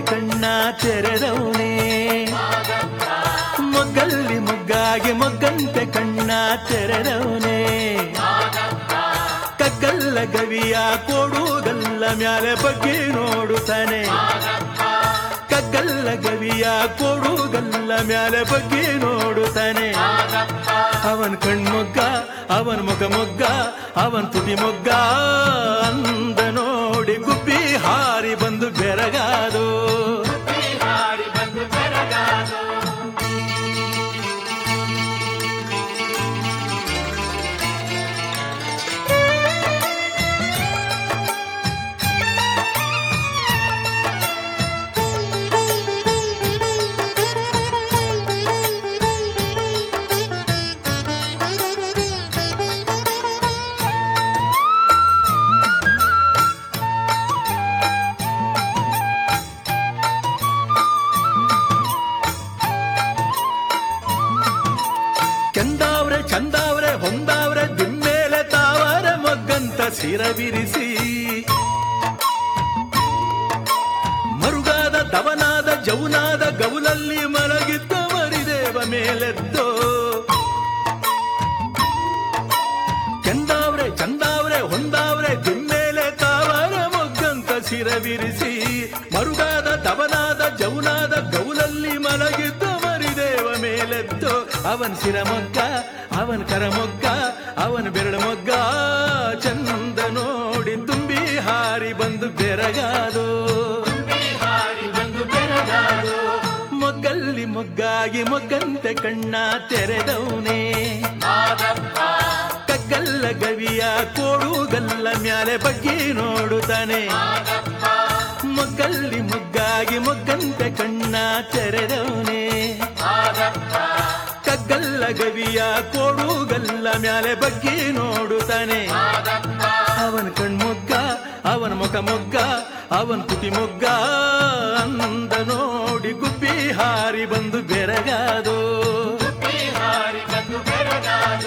ಕಣ್ಣ ತೆರೆದವನೇ ಮೊಗ್ಗಲ್ಲಿ ಮೊಗ್ಗಾಗಿ ಮೊಗ್ಗಂತೆ ಕಣ್ಣ ತೆರೆದವನೇ ಕಗ್ಗಲ್ಲ ಗವಿಯ ಕೊಡುಗಲ್ಲ ಮ್ಯಾಲೆ ಬಗ್ಗೆ ನೋಡುತ್ತಾನೆ ಕಗ್ಗಲ್ಲ ಗವಿಯ ಕೊಡುಗಲ್ಲ ಮ್ಯಾಲೆ ಬಗ್ಗೆ ನೋಡುತ್ತಾನೆ ಅವನ್ ಕಣ್ಮೊಗ್ಗ ಅವನ್ ಮುಖ ಮೊಗ್ಗ ಅವನ್ ತುಟಿ ಮೊಗ್ಗ ಅಂದ ನೋಡಿ ಗುಬ್ಬಿ ಹಾರಿ ಬಂದು ಬೆರಗಾದು ಹಾರಿ ಬಂದು ಬೆರಗಾದು ಕೆಂದಾವ್ರೆ ಚಂದಾವ್ರೆ ಹೊಂದಾವ್ರೆ ದಿಮ್ಮೇಲೆ ತಾವರ ಮೊಗ್ಗಂತ ಸಿರವಿರಿಸಿ ಮರುಗಾದ ತವನಾದ ಜೌನಾದ ಗೌಲಲ್ಲಿ ಮಲಗಿದ್ದ ಮರಿದೇವ ಮೇಲೆದ್ದೋ ಕೆಂದಾವ್ರೆ ಚಂದಾವ್ರೆ ಹೊಂದಾವ್ರೆ ದಿಮ್ಮೇಲೆ ತಾವರ ಮೊಗ್ಗಂತ ಸಿರವಿರಿಸಿ ಮರುಗಾದ ತವನಾದ ಜೌನಾದ ಗೌಲಲ್ಲಿ ಮಲಗಿದ್ದ ಮರಿದೇವ ಮೇಲೆದ್ದು ಅವನ್ ಸಿರಮೊಗ್ಗ ಅವನ್ ಕರಮೊಗ್ಗ ಅವನ್ ಬೆರಳು ಮೊಗ್ಗ ಚಂದ ನೋಡಿ ತುಂಬಿ ಹಾರಿ ಬಂದು ಬೆರಗಾದು ಹಾರಿ ಬಂದು ಬೆರಗಾದು ಮೊಗ್ಗಲ್ಲಿ ಮೊಗ್ಗಾಗಿ ಮೊಗ್ಗಂತೆ ಕಣ್ಣ ತೆರೆದವನೇ ಮಾದಪ್ಪ ಕಗ್ಗಲ್ಲ ಗವಿಯ ಕೋಡುಗಲ್ಲ ಮ್ಯಾಲೆ ಬಗ್ಗೆ ನೋಡುತ್ತಾನೆ ಮಾದಪ್ಪ ಮೊಗ್ಗಲ್ಲಿ ಮೊಗ್ಗಾಗಿ ಮೊಗ್ಗಂತೆ ಕಣ್ಣ ತೆರೆದವನೇ ಮಾದಪ್ಪ ಕಗ್ಗಲ್ಲ ಗವಿಯ ಕೋಡುಗಲ್ಲ ಮ್ಯಾಲೆ ಬಗ್ಗೆ ನೋಡುತ್ತಾನೆ ಮಾದಪ್ಪ ಅವನ ಕಣ್ಮೊಗ್ಗ ಅವನ ಮುಖ ಮೊಗ್ಗ ಅವನ ತುಟಿ ಮೊಗ್ಗ ಅಂದ ನೋಡಿ ಗುಬ್ಬಿ ಹಾರಿ ಬಂದು ಬೆರಗಾದು ಹಾರಿ ಬಂದು ಬೆರಗಾದು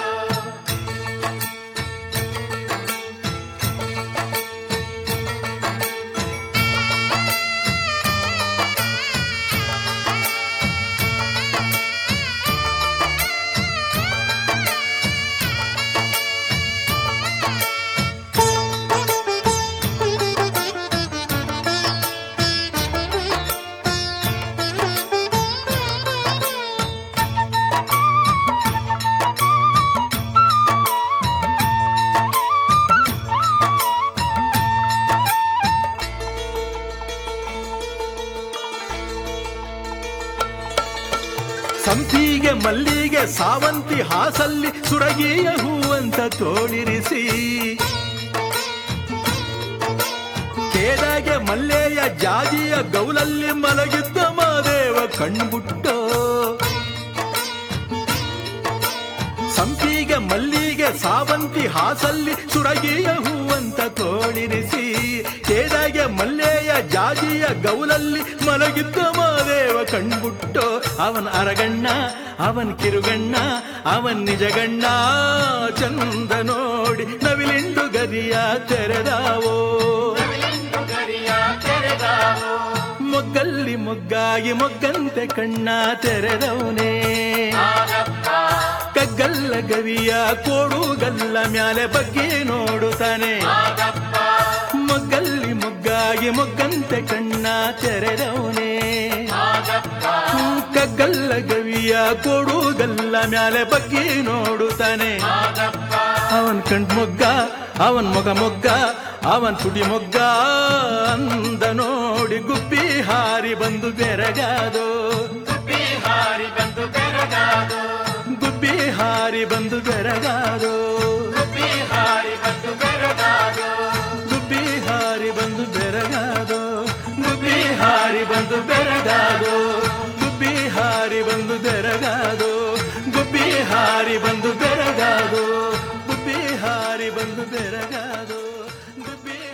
ಸಂಪಿಗೆ ಮಲ್ಲಿಗೆ ಸಾವಂತಿ ಹಾಸಲ್ಲಿ ಸುರಗಿಯ ಹೂವಂತ ತೋಳಿರಿಸಿ ಕೇದಾಗೆ ಮಲ್ಲೆಯ ಜಾಜಿಯ ಗೌಲಲ್ಲಿ ಮಲಗಿದ್ದ ಮಾದೇವ ಕಣ್ಬುಟ್ಟೋ ಸಂಪಿಗೆ ಮಲ್ಲಿಗೆ ಸಾವಂತಿ ಹಾಸಲ್ಲಿ ಸುರಗಿಯ ಹೂವಂತ ತೋಳಿರಿಸಿ ಕೇದಾಗೆ ಮಲ್ಲೆಯ ಜಾಜಿಯ ಗೌಲಲ್ಲಿ ಮಲಗಿದ್ದ ಮಾದೇವ ಕಣ್ಬುಟ್ಟೋ ಅವನ್ ಅರಗಣ್ಣ ಅವನ್ ಕಿರುಗಣ್ಣ ಅವನ್ ನಿಜಗಣ್ಣ ಚಂದ ನೋಡಿ ನವಿಲಿಂಡು ಗದಿಯ ತೆರೆದಾವೋ ನವಿಲಿಂದು ಗರಿಯ ತೆರೆದಾವು ಮೊಗ್ಗಲ್ಲಿ ಮೊಗ್ಗಾಗಿ ಮೊಗ್ಗಂತೆ ಕಣ್ಣ ತೆರೆದವನೇ ಮಾದಪ್ಪ ಕಗ್ಗಲ್ಲ ಗವಿಯ ಕೋಡುಗಲ್ಲ ಮ್ಯಾಲೆ ಬಗ್ಗೆ ನೋಡುತ್ತಾನೆ ಮಾದಪ್ಪ ಮೊಗ್ಗಲ್ಲಿ ಮೊಗ್ಗಾಗಿ ಮೊಗ್ಗಂತೆ ಕಣ್ಣ ತೆರೆದವನೇ ಮಾದಪ್ಪ ಕಗ್ಗಲ್ಲ ಗವಿಯ ಕೋಡುಗಲ್ಲ ಮ್ಯಾಲೆ ಬಗ್ಗೆ ನೋಡುತ್ತಾನೆ ಮಾದಪ್ಪ ಅವನ್ ಕಣ್ ಮೊಗ್ಗ ಅವನ್ ಮೊಗ ಮೊಗ್ಗ ಅವನ್ ತುಟಿ ಮೊಗ್ಗ ಅಂದ ನೋಡಿ ಗುಬ್ಬಿ ಹಾರಿ ಬಂದು ಬೆರಗಾದು ಗುಬ್ಬಿ ಹಾರಿ ಬಂದು ಬೆರಗಾದು ಗುಬ್ಬಿ ಹಾರಿ ಬಂದು ಬೆರಗಾದು ಗುಬ್ಬಿ ಹಾರಿ ಬಂದು ಬೆರಗಾದು ಗುಬ್ಬಿ ಹಾರಿ ಬಂದು ಬೆರಗಾದು ಗುಬ್ಬಿ ಹಾರಿ ಬಂದು ಬೆರಗಾದು ಗುಬ್ಬಿ ಹಾರಿ ಬಂದು ಬೆರಗಾದು ಗುಬ್ಬಿ ಹಾರಿ ಬಂದು ಬೆರಗಾದು ಗುಬ್ಬಿ ಹಾರಿ ಬಂದು ಬೆರಗಾದು ಗುಬ್ಬಿ